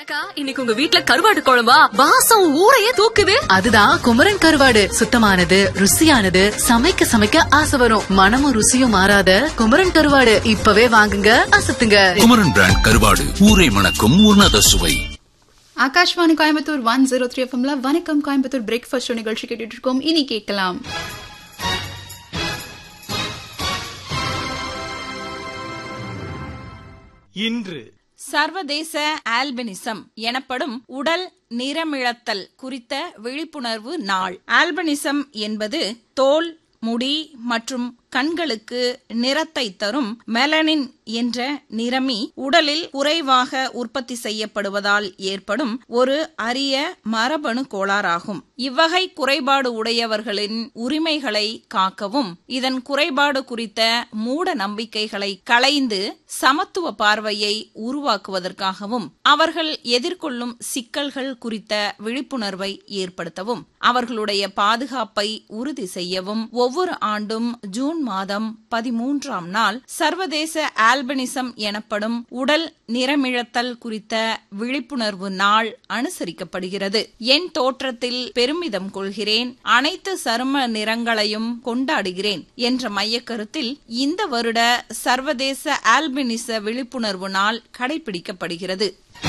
என்னக்கா இன்னைக்கு உங்க வீட்ல கருவாடு குழம்பா வாசம் ஊரையே தூக்குது அதுதான் குமரன் கருவாடு சுத்தமானது ருசியானது சமைக்க சமைக்க ஆசை வரும் மனமும் ருசியும் மாறாத குமரன் கருவாடு இப்பவே வாங்குங்க அசத்துங்க குமரன் பிராண்ட் கருவாடு ஊரை மணக்கும் உன்னத சுவை Akashvani Coimbatore one zero three எஃப்எம்ல வணக்கம் கோயம்புத்தூர் பிரேக்ஃபாஸ்ட் நிகழ்ச்சி கேட்டுட்டு இருக்கோம் இனி கேட்கலாம் இன்று சர்வதேச ஆல்பினிசம் எனப்படும் உடல் நிறமிழத்தல் குறித்த விழிப்புணர்வு நாள் ஆல்பினிசம் என்பது தோல் முடி மற்றும் கண்களுக்கு நிறத்தை தரும் மெலனின் என்ற நிறமி உடலில் குறைவாக உற்பத்தி செய்யப்படுவதால் ஏற்படும் ஒரு அரிய மரபணு கோளாறாகும் இவ்வகை குறைபாடு உடையவர்களின் உரிமைகளை காக்கவும் இதன் குறைபாடு குறித்த மூட நம்பிக்கைகளை களைந்து சமத்துவ பார்வையை உருவாக்குவதற்காகவும் அவர்கள் எதிர்கொள்ளும் சிக்கல்கள் குறித்த விழிப்புணர்வை ஏற்படுத்தவும் அவர்களுடைய பாதுகாப்பை உறுதி செய்யவும் ஒவ்வொரு ஆண்டும் ஜூன் மாதம் பதிமூன்றாம் நாள் சர்வதேச ஆல்பனிசம் எனப்படும் உடல் நிறமிழத்தல் குறித்த விழிப்புணர்வு நாள் அனுசரிக்கப்படுகிறது என் தோற்றத்தில் பெருமிதம் கொள்கிறேன் அனைத்து சரும நிறங்களையும் கொண்டாடுகிறேன் என்ற மையக்கருத்தில் இந்த வருட சர்வதேச ஆல்பினிச விழிப்புணர்வு நாள் கடைபிடிக்கப்படுகிறது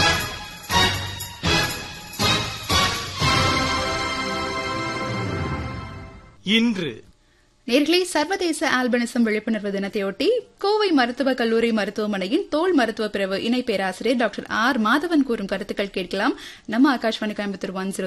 இன்று நேர்களே சர்வதேச ஆல்பனிசம் விழிப்புணர்வு தினத்தையொட்டி கோவை மருத்துவக் கல்லூரி மருத்துவமனையின் தோல் மருத்துவ பிரிவு இணை பேராசிரியர் டாக்டர் ஆர் மாதவன் கூறும் கருத்துக்கள் கேட்கலாம் நம்ம ஆகாஷ்வாணி கோயம்புத்தூர் ஒன்